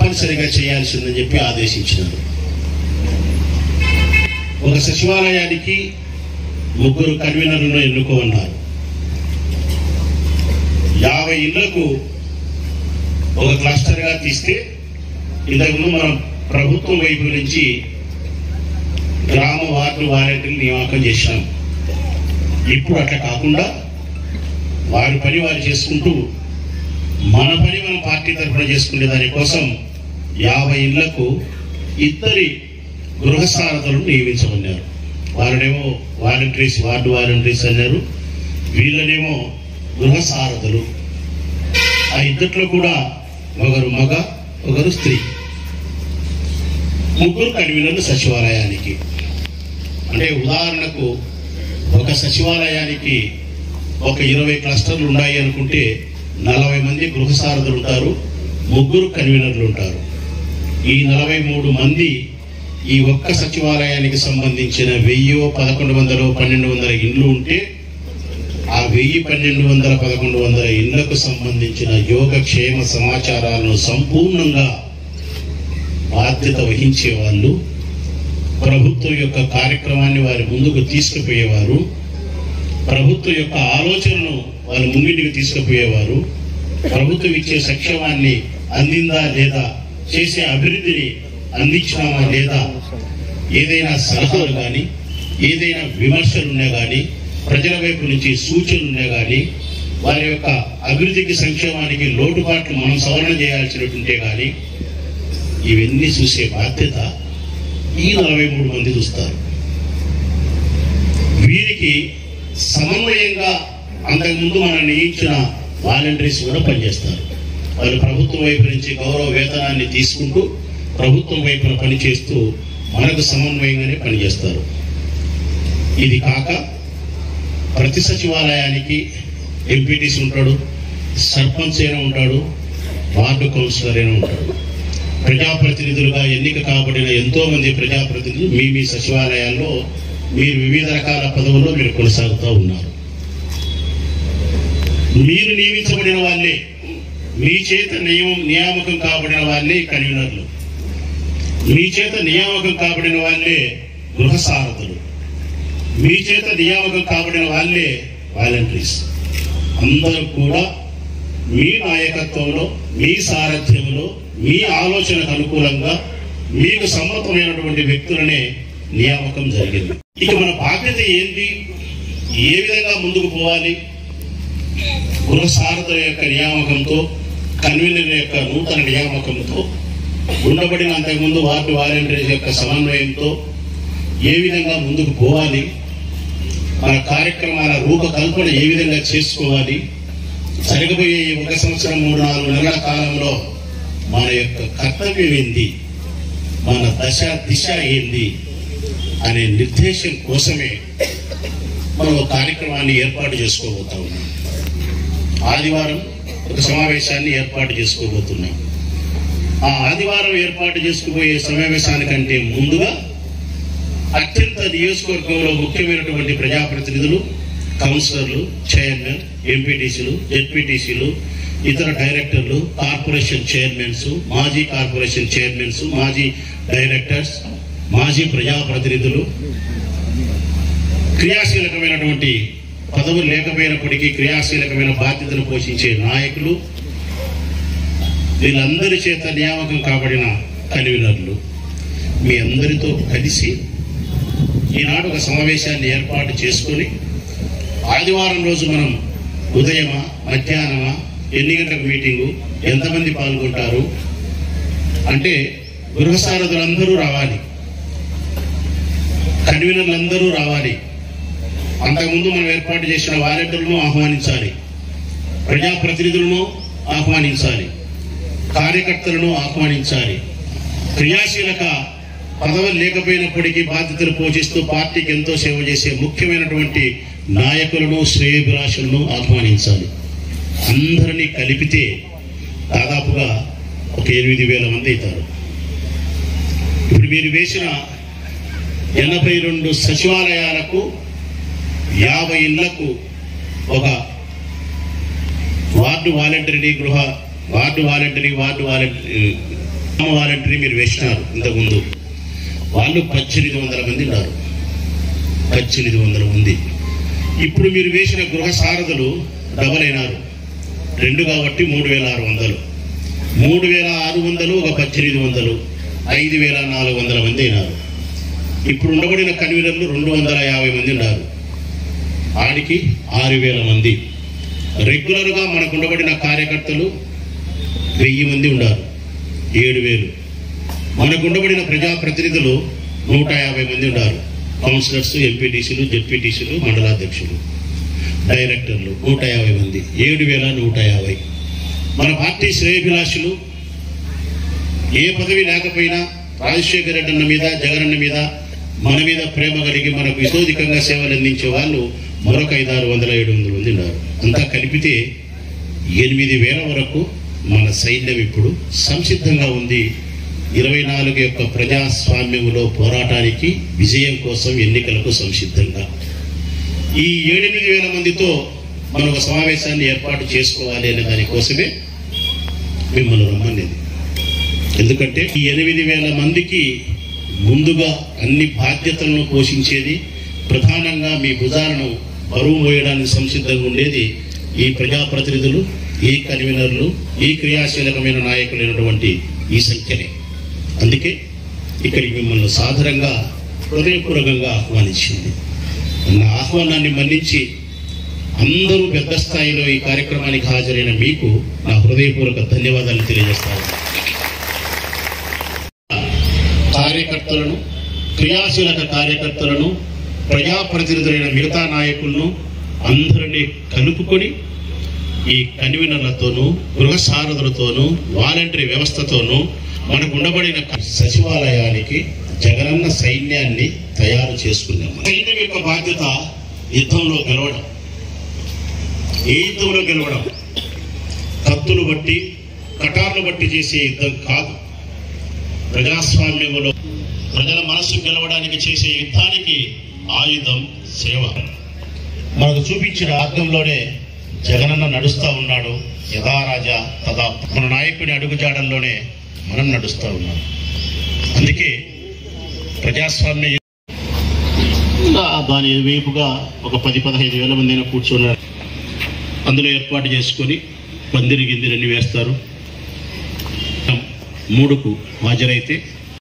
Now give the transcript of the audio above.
తప్పనిసరిగా చేయాల్సిందని చెప్పి ఆదేశించినారు ఒక సచివాలయానికి ముగ్గురు కన్వీనర్లను ఎన్నుకోమన్నారు యాభై ఇళ్లకు ఒక క్లస్టర్గా తీస్తే ఇంతకుముందు మనం ప్రభుత్వం వైపు నుంచి గ్రామ వార్డు వాలంటీర్లు నియామకం చేశాం ఇప్పుడు అట్లా కాకుండా వారి పని వారు చేసుకుంటూ మన పని మనం పార్టీ తరఫున చేసుకునే దానికోసం యాభై ఇళ్లకు ఇద్దరి గృహ సారథులను నియమించమన్నారు వారినేమో వాలంటీర్స్ వార్డు వాలంటీర్స్ అన్నారు వీళ్ళనేమో గృహ సారథులు ఆ ఇద్దట్లో కూడా ఒకరు మగ ఒకరు స్త్రీ ముగ్గురు కన్వీనర్లు సచివాలయానికి అంటే ఉదాహరణకు ఒక సచివాలయానికి ఒక ఇరవై క్లస్టర్లు ఉన్నాయి అనుకుంటే నలభై మంది గృహ సారథులు ఉంటారు ముగ్గురు కన్వీనర్లు ఉంటారు ఈ నలభై మూడు మంది ఈ ఒక్క సచివాలయానికి సంబంధించిన వెయ్యో పదకొండు వందలు పన్నెండు వందల ఇండ్లు ఉంటే ఆ వెయ్యి పన్నెండు వందల పదకొండు వందల ఇళ్లకు సంబంధించిన యోగక్షేమ సమాచారాలను సంపూర్ణంగా బాధ్యత వహించే వాళ్ళు ప్రభుత్వం యొక్క కార్యక్రమాన్ని వారి ముందుకు తీసుకుపోయేవారు ప్రభుత్వం యొక్క ఆలోచనను వారి ముంగిటికి తీసుకుపోయేవారు ప్రభుత్వం ఇచ్చే సంక్షేమాన్ని అందిందా లేదా చేసే అభివృద్ధిని అందించామా లేదా ఏదైనా సలహాలు కానీ ఏదైనా విమర్శలు ఉన్నా కానీ ప్రజల వైపు నుంచి సూచనలు ఉన్నా కానీ వారి యొక్క అభివృద్ధికి సంక్షేమానికి లోటుపాట్లు మనం సవరణ చేయాల్సినట్టుంటే కానీ ఇవన్నీ చూసే బాధ్యత ఈ నలభై మూడు మంది చూస్తారు వీరికి సమన్వయంగా అంతకుముందు మనం నియమించిన వాలంటీర్స్ కూడా పనిచేస్తారు వాళ్ళు ప్రభుత్వం వైపు నుంచి గౌరవ వేతనాన్ని తీసుకుంటూ ప్రభుత్వం వైపున పనిచేస్తూ మనకు సమన్వయంగానే పనిచేస్తారు ఇది కాక ప్రతి సచివాలయానికి ఎంపీటీసీ ఉంటాడు సర్పంచ్ అయినా ఉంటాడు వార్డు కౌన్సిలర్ అయినా ఉంటాడు ప్రజాప్రతినిధులుగా ఎన్నిక కాబడిన ఎంతో మంది ప్రజాప్రతినిధులు మీ మీ సచివాలయాల్లో మీరు వివిధ రకాల పదవుల్లో మీరు కొనసాగుతూ ఉన్నారు మీరు నియమించబడిన వాళ్ళే మీ చేత నియమం నియామకం కాబడిన వాళ్ళే కన్వీనర్లు మీ చేత నియామకం కాబడిన వాళ్ళే గృహ సారథులు మీ చేత నియామకం కాబడిన వాళ్ళే వాలంటీర్స్ అందరూ కూడా మీ నాయకత్వంలో మీ సారథ్యంలో మీ ఆలోచనకు అనుకూలంగా మీకు సమ్మతమైనటువంటి వ్యక్తులనే నియామకం జరిగింది ఇక మన బాధ్యత ఏంటి ఏ విధంగా ముందుకు పోవాలి గృహ సారథుల యొక్క నియామకంతో కన్వీనర్ యొక్క నూతన నియామకంతో ఉండబడిన అంతకుముందు వార్డు వాలంటీర్స్ యొక్క సమన్వయంతో ఏ విధంగా ముందుకు పోవాలి మన కార్యక్రమాల రూపకల్పన ఏ విధంగా చేసుకోవాలి జరగబోయే ఈ ఒక సంవత్సరం మూడు నాలుగు నెలల కాలంలో మన యొక్క కర్తవ్యం ఏంది మన దశ దిశ ఏంది అనే నిర్దేశం కోసమే మనం ఒక కార్యక్రమాన్ని ఏర్పాటు చేసుకోబోతా ఉన్నాం ఆదివారం ఒక సమావేశాన్ని ఏర్పాటు చేసుకోబోతున్నాం ఆ ఆదివారం ఏర్పాటు చేసుకుపోయే సమావేశానికంటే ముందుగా అత్యంత నియోజకవర్గంలో ముఖ్యమైనటువంటి ప్రజాప్రతినిధులు కౌన్సిలర్లు చైర్మన్ ఎంపీటీసీలు జెడ్పీటీసీలు ఇతర డైరెక్టర్లు కార్పొరేషన్ చైర్మన్స్ మాజీ కార్పొరేషన్ చైర్మన్స్ మాజీ డైరెక్టర్స్ మాజీ ప్రజాప్రతినిధులు క్రియాశీలకమైనటువంటి పదవులు లేకపోయినప్పటికీ క్రియాశీలకమైన బాధ్యతను పోషించే నాయకులు వీళ్ళందరి చేత నియామకం కాబడిన కన్వీనర్లు మీ అందరితో కలిసి ఈనాడు ఒక సమావేశాన్ని ఏర్పాటు చేసుకొని ఆదివారం రోజు మనం ఉదయమా మధ్యాహ్నమా ఎన్ని గంటలకు మీటింగు ఎంతమంది పాల్గొంటారు అంటే గృహసారథులందరూ రావాలి కన్వీనర్లందరూ రావాలి అంతకుముందు మనం ఏర్పాటు చేసిన వాలంటీర్లను ఆహ్వానించాలి ప్రజాప్రతినిధులను ఆహ్వానించాలి కార్యకర్తలను ఆహ్వానించాలి క్రియాశీలక పదవులు లేకపోయినప్పటికీ బాధ్యతలు పోషిస్తూ పార్టీకి ఎంతో సేవ చేసే ముఖ్యమైనటువంటి నాయకులను శ్రేయభిలాషులను ఆహ్వానించాలి అందరినీ కలిపితే దాదాపుగా ఒక ఎనిమిది వేల మంది అవుతారు ఇప్పుడు మీరు వేసిన ఎనభై రెండు సచివాలయాలకు యాభై ఇళ్లకు ఒక వార్డు వాలంటరీ గృహ ward voluntary ward voluntary voluntary మీరు వేసినారు ఇంతకుముందు వాళ్ళు పద్దెనిమిది వందల మంది ఉన్నారు పద్దెనిమిది వందల మంది ఇప్పుడు మీరు వేసిన గృహ సారథులు డబల్ అయినారు రెండు కాబట్టి మూడు వేల ఆరు వందలు మూడు వేల ఆరు వందలు ఒక పద్దెనిమిది వందలు ఐదు వేల నాలుగు వందల మంది అయినారు ఇప్పుడు ఉండబడిన కన్వీనర్లు రెండు వందల యాభై మంది ఉన్నారు ఆడికి ఆరు వేల మంది రెగ్యులర్గా మనకు ఉండబడిన కార్యకర్తలు వెయ్యి మంది ఉన్నారు ఏడు వేలు మనకు ఉండబడిన ప్రజాప్రతినిధులు నూట యాభై మంది ఉన్నారు కౌన్సిలర్స్ ఎంపీటీసీలు జెడ్పీటీసీలు మండలాధ్యక్షులు డైరెక్టర్లు నూట యాభై మంది ఏడు వేల నూట యాభై మన పార్టీ శ్రేయభిలాషులు ఏ పదవి లేకపోయినా రాజశేఖర రెడ్డి అన్న మీద జగనన్న మీద మన మీద ప్రేమ కలిగి మనకు ఇతోధికంగా సేవలు అందించే వాళ్ళు మరొక ఐదారు వందల ఏడు వందల మంది ఉన్నారు అంతా కలిపితే ఎనిమిది వేల వరకు మన సైన్యం ఇప్పుడు సంసిద్ధంగా ఉంది ఇరవై నాలుగు యొక్క ప్రజాస్వామ్యములో పోరాటానికి విజయం కోసం ఎన్నికలకు సంసిద్ధంగా ఈ ఏడెనిమిది వేల మందితో మనం ఒక సమావేశాన్ని ఏర్పాటు చేసుకోవాలి అనే దానికోసమే మిమ్మల్ని రమ్మనేది ఎందుకంటే ఈ ఎనిమిది వేల మందికి ముందుగా అన్ని బాధ్యతలను పోషించేది ప్రధానంగా మీ భుజాలను బరువు మోయడానికి సంసిద్ధంగా ఉండేది ఈ ప్రజాప్రతినిధులు ఈ కన్వీనర్లు ఈ క్రియాశీలకమైన నాయకులైనటువంటి ఈ సంఖ్యనే అందుకే ఇక్కడికి మిమ్మల్ని సాదరంగా హృదయపూర్వకంగా ఆహ్వానించింది నా ఆహ్వానాన్ని మన్నించి అందరూ పెద్ద స్థాయిలో ఈ కార్యక్రమానికి హాజరైన మీకు నా హృదయపూర్వక ధన్యవాదాలు తెలియజేస్తాను కార్యకర్తలను క్రియాశీలక కార్యకర్తలను ప్రజాప్రతినిధులైన మిగతా నాయకులను అందరినీ కలుపుకొని ఈ కన్వీనర్లతోనూ గృహ సారథులతోనూ వాలంటరీ వ్యవస్థతోనూ మనకు ఉండబడిన సచివాలయానికి జగనన్న సైన్యాన్ని తయారు చేసుకున్నాం సైన్యం యొక్క బాధ్యత యుద్ధంలో గెలవడం ఏ యుద్ధంలో గెలవడం కత్తులు బట్టి కటార్లు బట్టి చేసే యుద్ధం కాదు ప్రజాస్వామ్యంలో ప్రజల మనస్సు గెలవడానికి చేసే యుద్ధానికి ఆయుధం సేవ మనకు చూపించిన మార్గంలోనే జగనన్న నడుస్తా ఉన్నాడు యథా రాజా తదా మన నాయకుడి అడుగుజాడల్లోనే మనం నడుస్తా ఉన్నాం అందుకే ప్రజాస్వామ్య ఆ దాని వైపుగా ఒక పది పదహైదు వేల మంది అయినా కూర్చున్నారు అందులో ఏర్పాటు చేసుకొని పందిరి గిందిరన్ని వేస్తారు మూడుకు హాజరైతే